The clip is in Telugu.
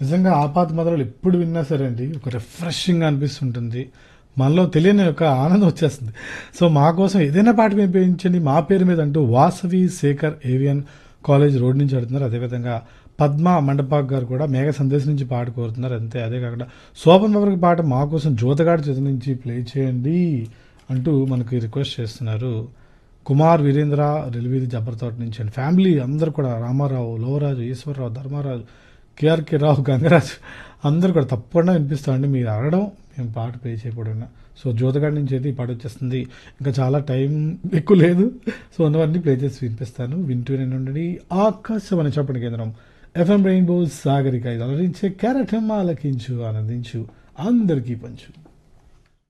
నిజంగా ఆపాత మధురాలు ఎప్పుడు విన్నా సరే అండి ఒక రిఫ్రెషింగ్ అనిపిస్తుంటుంది మనలో తెలియని ఒక ఆనందం వచ్చేస్తుంది సో మా కోసం ఏదైనా పాట వినిపించండి మా పేరు మీద అంటూ Vasavi Shekhar Avian college road నుంచి అడుగుతున్నారు అదేవిధంగా పద్మ మండపాక్ గారు కూడా మేఘ సందేశం నుంచి పాట కోరుతున్నారు అంతే అదే కాకుండా శోభన్ బాబు పాట మా కోసం జ్యోతగాడి చేతి నుంచి ప్లే చేయండి అంటూ మనకి రిక్వెస్ట్ చేస్తున్నారు కుమార్ వీరేంద్ర రిలివీది జబర్తోట నుంచి అండ్ ఫ్యామిలీ అందరు కూడా రామారావు లోవరాజు ఈశ్వరరావు ధర్మారాజు కేఆర్కే రావు గంగరాజు అందరు కూడా తప్పకుండా వినిపిస్తామండి మీరు అడగడం మేము పాట ప్లే చేయకూడదు సో జ్యోతగాడి నుంచి అయితే ఈ పాట వచ్చేస్తుంది ఇంకా చాలా టైం ఎక్కువ లేదు సో ఉన్నవన్నీ ప్లే చేసి వినిపిస్తాను వింటూనే ఉండండి ఆకాశవాణి చెప్పండి కేంద్రం ఎఫ్ఎం రెయిన్బో సాగరిక ఇది అలరించే క్యారెట్ ఆలకించు ఆనందించు అందరికీ పంచు